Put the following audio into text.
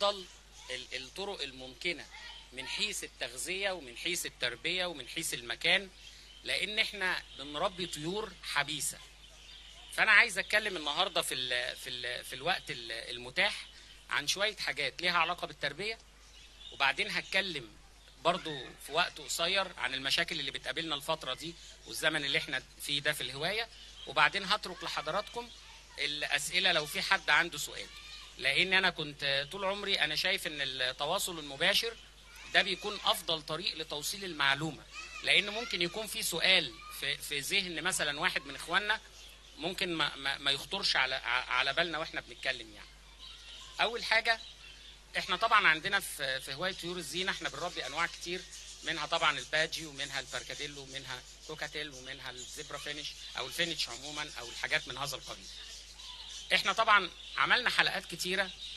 افضل ال- الطرق الممكنه من حيث التغذيه ومن حيث التربيه ومن حيث المكان لان احنا بنربي طيور حبيسه فانا عايز اتكلم النهارده في ال في ال في الوقت ال- المتاح عن شويه حاجات ليها علاقه بالتربيه وبعدين هتكلم برضو في وقت قصير عن المشاكل اللي بتقابلنا الفترة دي والزمن اللي احنا فيه ده في الهواية وبعدين هترك لحضراتكم الأسئلة لو في حد عنده سؤال لأن أنا كنت طول عمري أنا شايف إن التواصل المباشر ده بيكون أفضل طريق لتوصيل المعلومة لأن ممكن يكون في سؤال في, في ذهن مثلا واحد من إخواننا ممكن ما, ما, ما يخطرش على على بالنا واحنا بنتكلم يعني أول حاجة احنا طبعا عندنا في في هوايه طيور الزينه احنا بنربي انواع كتير منها طبعا الباجي ومنها البركاديلو ومنها كوكاتيل ومنها الزبرا فينش او الفينش عموما او الحاجات من هذا القبيل. احنا طبعا عملنا حلقات كتيره